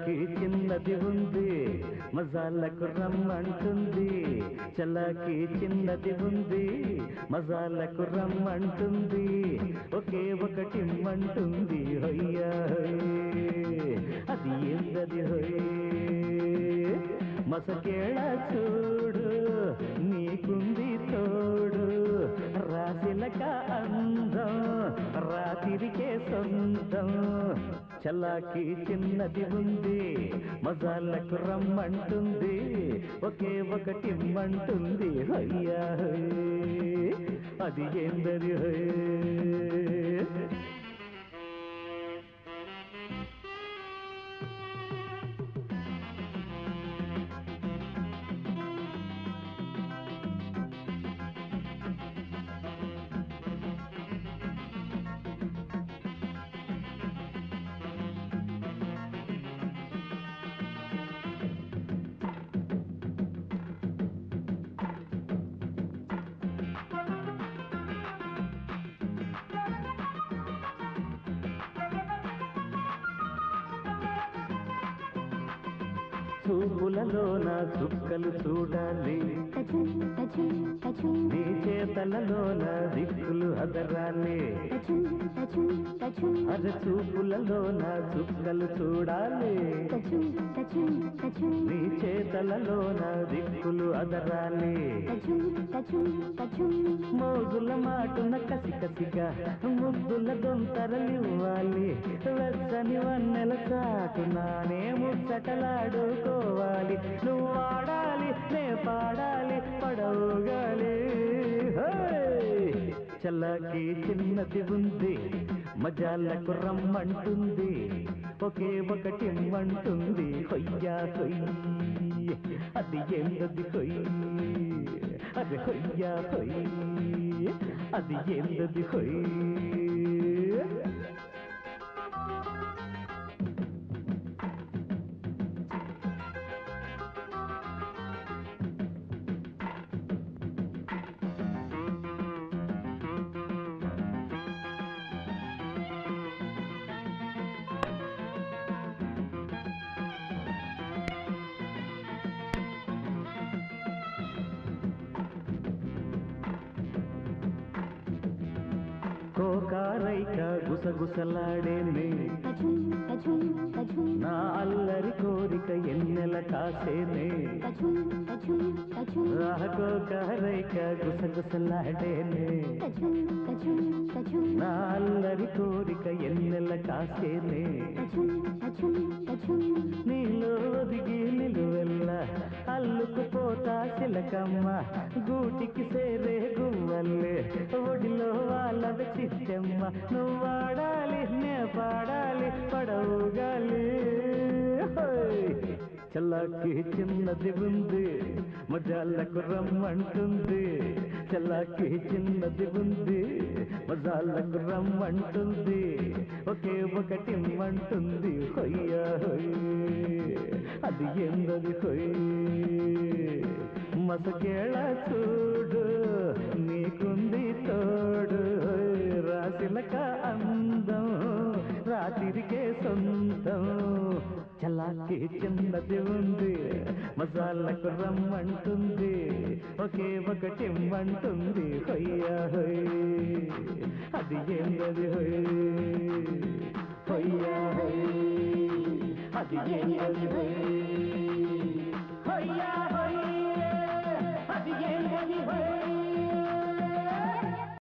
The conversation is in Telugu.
చల్లకి చిన్నది ఉంది మజాలకు రమ్మంటుంది చల్లకి చిన్నది ఉంది మజాలకు రమ్మంటుంది ఒకే ఒకటి మంటుంది హొయ్యా హొయ్. అది ఏందది హొయ్ మసకేళ చూడు నీకుంది తోడు రాశిలక అందం రాతిరికే సొంతం చల్లాకి చిన్నది ఉంది మజాలకు రమ్మంటుంది ఒకే ఒకటి మంటుంది హయ్యా హోయ్. అది ఏందది హోయ్ చూపులలోన చుక్కలు చూడాలి తచుం తచుం తచుం నీ చేతలలోన దిక్కులు అదరాలి తచుం తచుం తచుం అర చూపులలోన చుక్కలు చూడాలి తచుం తచుం తచుం నీ చేతలలోన దిక్కులు అదరాలి తచుం తచుం తచుం మోజుల మాటున కసి కసిగా ముద్దుల దొంతరలివ్వాలి వెచ్చని వన్నెల చాటునానే ముచ్చటలాడుకోవాలి నువ్వు ఆడాలి నే పాడాలి పడవుగాలి చల్లకి చిన్నది ఉంది మజాలకు రమ్మంటుంది ఒకే ఒకటి మంటుంది హొయ్యా హొయ్యి అది ఏందది హొయ్యి అది హొయ్యా హొయ్యి అది ఏందది హొయ్యి కోకారైక గుసగుసలాడేనే తచుం తచుం తచుం నా అల్లరి కోరిక ఎన్నెల కాసేనే తచుం తచుం తచుం రాకోకారైక గుసగుసలాడేనే తచుం తచుం తచుం నా అల్లరి కోరిక ఎన్నెల కాసేనే తచుం తచుం తచుం నీలో ఒదిగి నిలువెల్ల అల్లుకుపోతా చిలకమ్మ గూటికి సేరే గువ్వల్లే ఒడిలో వాళ్ళ చిట్టమ్మ నువ్వు ఆడాలి నే పాడాలి పడవుగాలి హోయ్. చల్లాకి చిన్నది ఉంది మజాలకు రమ్మంటుంది చల్లాకి చిన్నది ఉంది మజాలకు రమ్మంటుంది ఒకే ఒకటి మంటుంది హొయ్యా హొయ్ అది ఎందది హొయ్ మసకేళ చూడు నీకుంది తోడు రాశిలక అందం రాత్రికే సొంతం చల్లాకి చిన్నది ఉంది మసాలకు రమ్మంటుంది ఒకే ఒకటి మంటుంది హొయ్యా హొయ్ అది ఏందది హొయ్ హొయ్యా హొయ్ అది ఏందది హొయ్